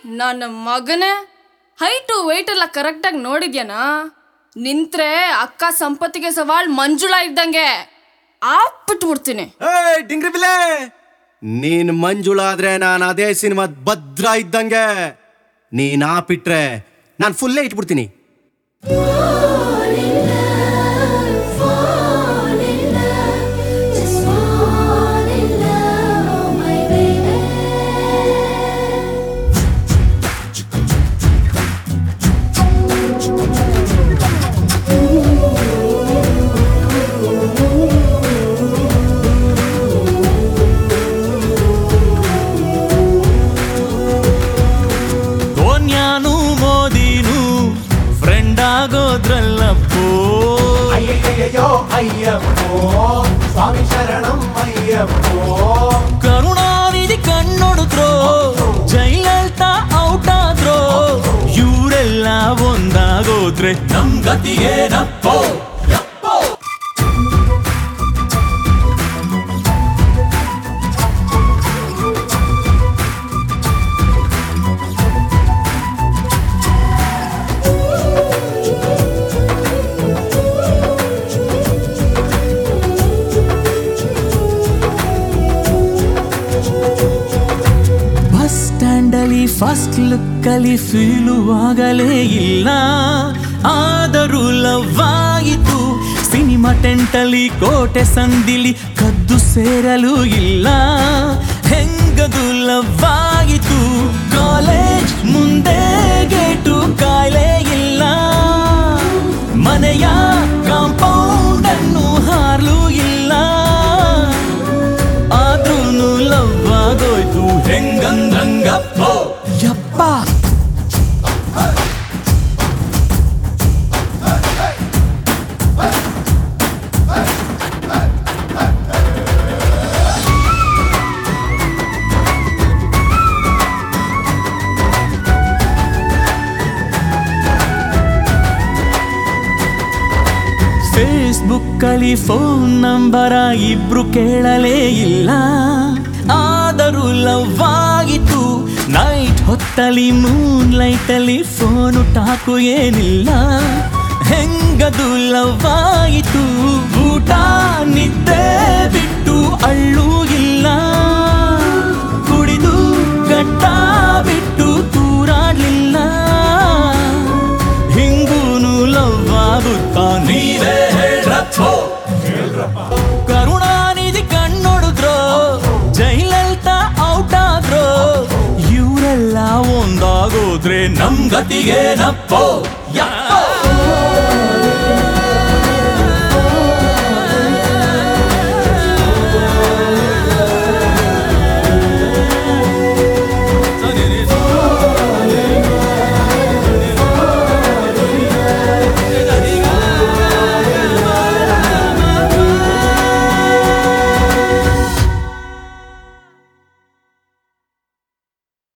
ನನ್ನ ಮಗನೇ height weight ಎಲ್ಲ ಕರೆಕ್ಟಾಗಿ ನೋಡಿದ್ಯಾನಾ ನಿಂತ್ರೆ ಅಕ್ಕ ಸಂಪತ್ತಿಗೆ ಸವಾಲ್ ಮಂಜುಳಾ ಇದ್ದಂಗೆ ಆಪ್ಬಿಟ್ಬಿಡ್ತೀನಿ ಏಯ್ ಡಿಂಗ್ರಿ ಬಿಲೆ ನೀನ್ ಮಂಜುಳಾದ್ರೆ ನಾನು ಅದೇ ಸಿನಿಮಾದ ಭದ್ರ ಇದ್ದಂಗೆ ನೀನ್ ಆಪಿಟ್ರೆ ನಾನು ಫುಲ್ಲೇ ಇಟ್ಬಿಡ್ತೀನಿ Fall in love, fall in love, just fall in love, my baby. ಧೋನ್ಯಾನು ಮೋದಿನು ಫ್ರೆಂಡ್ ಆಗೋದ್ರಲ್ಲಪ್ಪೋ ಅಯ್ಯಯ್ಯೋ ಅಯ್ಯಪ್ಪೋ ಸ್ವಾಮಿ ಶರಣಂ ಅಯ್ಯಪ್ಪೋ ಕರುಣಾನಿಧಿ ಕಣ್ಣೊಡಿದ್ರೋ ಜೈಲಲ್ತಾ ಔಟ್ ಆದ್ರೋ ಇವರೆಲ್ಲ ಒಂದಾಗೋದ್ರೆ ನಮ್ ಗತಿಗೇನಪ್ಪೋ ಬಸ್ ಸ್ಟ್ಯಾಂಡಲ್ಲಿ ಫಸ್ಟ್ ಲುಕ್ಕಲ್ಲಿ ಫೀಲು ಆಗಲೇ ಇಲ್ಲ ಆದರೂ ಲವ್ ಆಯಿತು ಸಿನಿಮಾ ಟೆಂಟಲ್ಲಿ ಕೋಟೆ ಸಂದಿಲಿ ಕದ್ದು ಸೇರಲು ಇಲ್ಲ ಹೆಂಗದು ಲವ್ ಆಯಿತು ಕಾಲೇಜ್ ಮುಂದೆ ಗೇಟು ಕಾಯಿಲೆ ಇಲ್ಲ ಮನೆಯ ಕಾಂಪೌಂಡ್ ಅನ್ನು ಹಾರ್ಲು ಇಲ್ಲ ಆದ್ರೂನು ಲವ್ ಆಗೋಯ್ತು ಹೆಂಗಂದ್ರಂಗಪ್ಪ ಯಪ್ಪ ಫೇಸ್ಬುಕ್ ಅಲ್ಲಿ ಫೋನ್ ನಂಬರ ಇಬ್ರು ಕೇಳಲೇ ಇಲ್ಲ ಆದರೂ ಲವ್ ಆಗಿತ್ತು ನೈಟ್ ಹೊತ್ತಲ್ಲಿ ಮೂನ್ ಲೈಟ್ ಅಲ್ಲಿ ಫೋನು ಟಾಕು ಏನಿಲ್ಲ ಹೆಂಗದು ಲವ್ ಆಯಿತು ಊಟ ನಿದ್ದೆ ಬಿಟ್ಟು ಅಳ್ಳು ಇಲ್ಲ ಕುಡಿದು ಗಟ್ಟ ಬಿಟ್ಟು ತೂರಾಡ್ಲಿಲ್ಲ ಹಿಂಗೂನು ಲವ್ ಆಗುತ್ತಾ ನೀವೇ ಹೇಳ್ರಪ್ಪೋ ಕರುಣಾನಿಧಿ ಕಣ್ಣೊಡಿದ್ರೋ ಜೈಲಲ್ತಾ ಔಟ್ ಆದ್ರೋ ಇವರೆಲ್ಲ ಒಂದಾಗೋದ್ರೆ ನಮ್ ಗತಿಗೇನಪ್ಪೋ